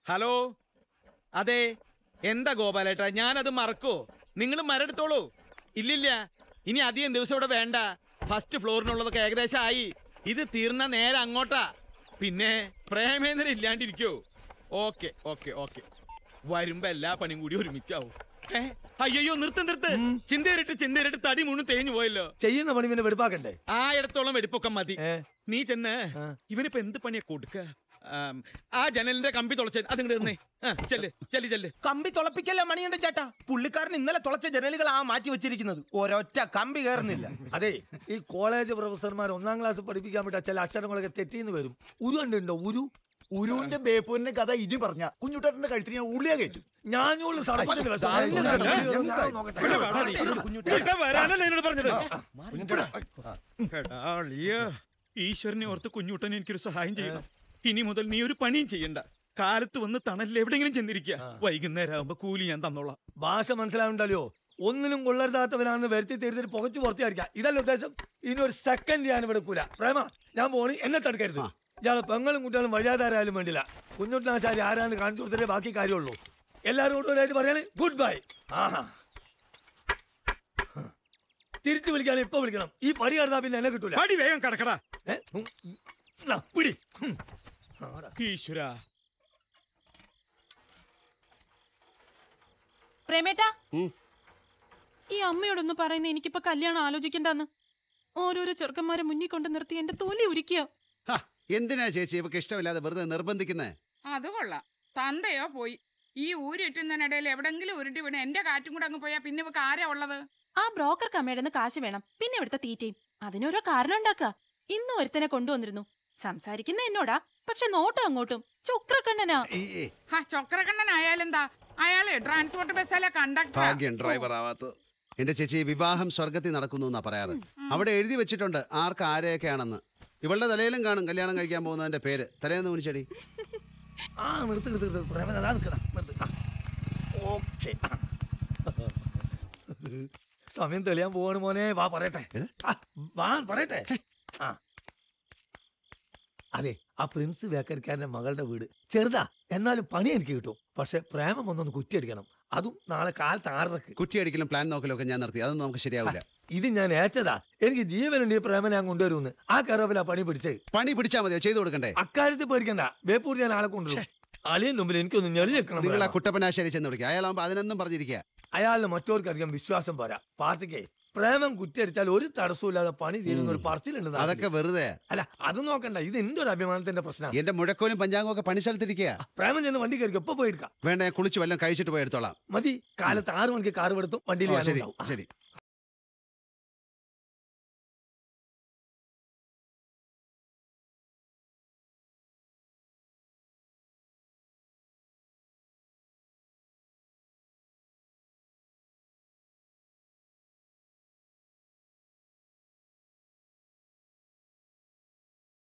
Hello അതെ എന്താ ഗോപാലേട്ടാ ഞാനത് മറക്കോ നിങ്ങൾ മരെടുത്തോളൂ ഇല്ലില്ല ഇനി അധികം ദിവസം ഇവിടെ വേണ്ട ഫസ്റ്റ് ഫ്ലോറിനുള്ളതൊക്കെ ഏകദേശം ആയി ഇത് തീർന്ന നേരെ അങ്ങോട്ടാ പിന്നെ പ്രേമേന്ദ്രൻ ഇല്ലാണ്ടിരിക്കോ ഓക്കെ ഓക്കെ ഓക്കെ വരുമ്പോ എല്ലാ പണിയും കൂടി ഒരുമിച്ചാവും ഏ അയ്യോ നിർത്ത് നിർത്ത് ചിന്തേറിട്ട് ചിന്തേറിട്ട് തടി മുഴുവൻ തേഞ്ഞു പോയല്ലോ ചെയ്യുന്ന പണി പിന്നെ വെടുപ്പാക്കണ്ടേ ആ ഇടത്തോളം വെടിപ്പൊക്കെ മതി ഏ? നീ ചെന്ന് ഇവനിപ്പോ എന്ത് പണിയാ കൊടുക്ക ആം, ആ ജനലിന്റെ കമ്പി തുളച്ച അതിങ്ങോട്ട് ഇരുന്നേ ആ, ചെല്ല് ചെല്ല് ചെല്ല് കമ്പി തുളപ്പിക്കല്ലേ മണിയുണ്ട് ചേട്ടാ പുള്ളിക്കാരൻ ഇന്നലെ തുളച്ച ജനലുകൾ ആ മാറ്റി വെച്ചിരിക്കുന്നത് ഒരൊറ്റ കമ്പി കയറുന്നില്ല അതെ ഈ കോളേജ് പ്രൊഫസർമാർ ഒന്നാം ക്ലാസ് പഠിപ്പിക്കാൻ വിട്ട ചില അക്ഷരങ്ങളൊക്കെ തെറ്റിന്ന് വരും ഉരു കണ്ടുണ്ടോ ഉരു ഉരുവിന്റെ ബേപ്പൂരിന്റെ കഥ ഇനി പറഞ്ഞ കുഞ്ഞുട്ടേട്ടന്റെ കഴുത്തിന് ഞാൻ ഉള്ളിയാ കയറ്റും ഞാനോള് സർപ്പഞ്ചിന്റെ വിഷം. ഞാൻ നോക്കട്ടെ. ഇവിടെ വരാനല്ലേ എന്നോട് പറഞ്ഞത് എടാ, അളിയാ. ഈശ്വരനെ ഓർത്ത് കുഞ്ഞുട്ടൻ എനിക്കൊരു സഹായം ചെയ്യണം ഇനി മുതൽ നീ ഒരു പണിയും ചെയ്യണ്ട കാലത്ത് വന്ന് തണലിൽ എവിടെയെങ്കിലും ചെന്നിരിക്കുക വൈകുന്നേരം ആകുമ്പോ കൂലി ഞാൻ തന്നോളാം ഭാഷ മനസ്സിലാവുണ്ടല്ലോ ഒന്നിനും കൊള്ളരുതാത്തവനാണെന്ന് വരുത്തി തീർത്തിട്ട് പുകച്ചു പുറത്തിയായിരിക്കാം ഇതല്ല ഉദ്ദേശം ഇനി ഒരു സെക്കൻഡ് ഞാൻ ഇവിടെ കൂല പ്രേമ ഞാൻ പോണി എന്നെ തടുക്കരുത് ഇയാളെ പെങ്ങളും കുട്ടികളും വഴിയാതാരായാലും വേണ്ടില്ല കുഞ്ഞുട്ടനാശാരി ആരാന്ന് കാണിച്ചു കൊടുത്തിട്ടേ ബാക്കി കാര്യമുള്ളൂ എല്ലാവരും കൂടെ പറയാണ് ഗുഡ് ബൈ ആഹാ തിരിച്ചു വിളിക്കാൻ ഇപ്പൊ വിളിക്കണം ഈ പടി കടന്നാ പിന്നെ എന്നെ കിട്ടൂല പടി വേഗം കടക്കടാ ഏ? ഉം. നാ, പിടി ഉം. ആടാ. ഈശ്വര പ്രേമേട്ടാ ഈ അമ്മയോടൊന്ന് പറയുന്ന എനിക്കിപ്പോ കല്യാണം ആലോചിക്കണ്ടെന്ന് ഓരോരോ ചെറുക്കന്മാരെ മുന്നിൽ കൊണ്ട് നിർത്തി എന്റെ തൊലി ഉരിക്കുക ഹ, എന്തിനാ ചേച്ചി ഇവക്ക് ഇഷ്ടമില്ലാതെ വെറുതെ നിർബന്ധിക്കുന്നേ അത് കൊള്ളാം തന്തയോ പോയി ഈ ഊരുറ്റുന്നതിനിടയിൽ എവിടെങ്കിലും ഉരുട്ടി വീണ് എന്റെ കാറ്റും കൂടെ അങ്ങ് പോയാ പിന്നെ ഇവക്ക് ആരാ ഉള്ളത് ആ ബ്രോക്കർക്ക് അമ്മയുടെ കാശ് വേണം പിന്നെ ഇവിടുത്തെ തീറ്റയും അതിനോരോ കാരണം ഉണ്ടാക്കുക ഇന്ന് ഒരുത്തനെ കൊണ്ടുവന്നിരുന്നു സംസാരിക്കുന്ന എന്നോടാ പക്ഷെ നോട്ടം അങ്ങോട്ടും ചുക്രക്കണ്ണനാ ഹാ ചൊക്രക്കണ്ണനായാലെന്താ അയാള് ട്രാൻസ്പോർട്ട് ബസ്സിലെ കണ്ടക്ടർ ഭാഗ്യം ഡ്രൈവർ ആവാത്ത എന്റെ ചേച്ചി വിവാഹം സ്വർഗത്തിൽ നടക്കുന്നു എന്നാ പറയാറ് അവിടെ എഴുതി വെച്ചിട്ടുണ്ട് ആർക്ക് ആരെയൊക്കെയാണെന്ന് ഇവളുടെ തലയിലും കാണും കല്യാണം കഴിക്കാൻ പോകുന്നതിന്റെ പേര് തലേന്ന് വിളിച്ചടി ആ നിർത്ത് നിർത്ത് നിർത്ത് പ്രേമൻ അതാ നിൽക്കണം നിർത്ത് ഓക്കെ സമയം തെളിയാൻ പോവാണ് മോനെ വാ പറയട്ടെ ആ, വാ പറയട്ടെ ആ അതെ ആ പ്രിൻസ് ബേക്കറിക്കാരന്റെ മകളുടെ വീട് ചെറുതാ എന്നാലും പണി എനിക്ക് കിട്ടും പക്ഷെ പ്രേമം ഒന്നൊന്ന് കുറ്റിയടിക്കണം അതും നാളെ കാലത്ത് ആറരക്ക് കുറ്റിയടിക്കലും പ്ലാൻ നോക്കലും ഒക്കെ ഞാൻ നിർത്തി അതൊന്നും നമുക്ക് ശരിയാവില്ല ഇത് ഞാൻ ഏറ്റതാ എനിക്ക് ജീവനുണ്ട് ഈ പ്രേമനെ ഞാൻ കൊണ്ടുവരുമെന്ന് ആ കറവില പണി പിടിച്ചത് പണി പിടിച്ചാൽ മതിയോ ചെയ്തു കൊടുക്കണ്ടേ അക്കാര്യത്തിൽ പേടിക്കണ്ട വേപ്പൂർ ഞാൻ ആളെ കൊണ്ടുവരും അളിയൻ മുമ്പിൽ എനിക്കൊന്ന് ഞെളി നിൽക്കണം നിങ്ങൾ ആ പ്രേമ. കുട്ടപ്പനാശ്ശേരി ചെന്ന് വിളിക്കുക അയാളാകുമ്പോൾ അതിനൊന്നും പറഞ്ഞിരിക്കുക അയാളിന് മറ്റവർക്കധികം വിശ്വാസം പോരാ പാർട്ടിക്ക് പ്രേമം കുറ്റിയടിച്ചാൽ ഒരു തടസ്സമില്ലാതെ പണി തീരുന്ന ഒരു പറച്ചിലുണ്ട് നാട്ടില്. അതൊക്കെ വെറുതെ അല്ല അത് നോക്കണ്ട ഇത് എന്റെ ഒരു അഭിമാനത്തിന്റെ പ്രശ്നമാണ് എന്റെ മുഴക്കോലും പഞ്ചാംഗവും ഒക്കെ പണി സ്ഥലത്തിരിക്കുക പ്രേമം ചെന്ന് വണ്ടി കയറി എപ്പോ പോയെടുക്കാം വേണ്ട ഞാൻ കുളിച്ച് വല്ലതും കഴിച്ചിട്ട് പോയി എടുത്തോളാം മതി കാലത്ത് ആറു മണിക്ക് കാർ എടുത്തും വണ്ടിയിൽ ഓ, ഞാനും ശരി ഉണ്ടാവും. ശരി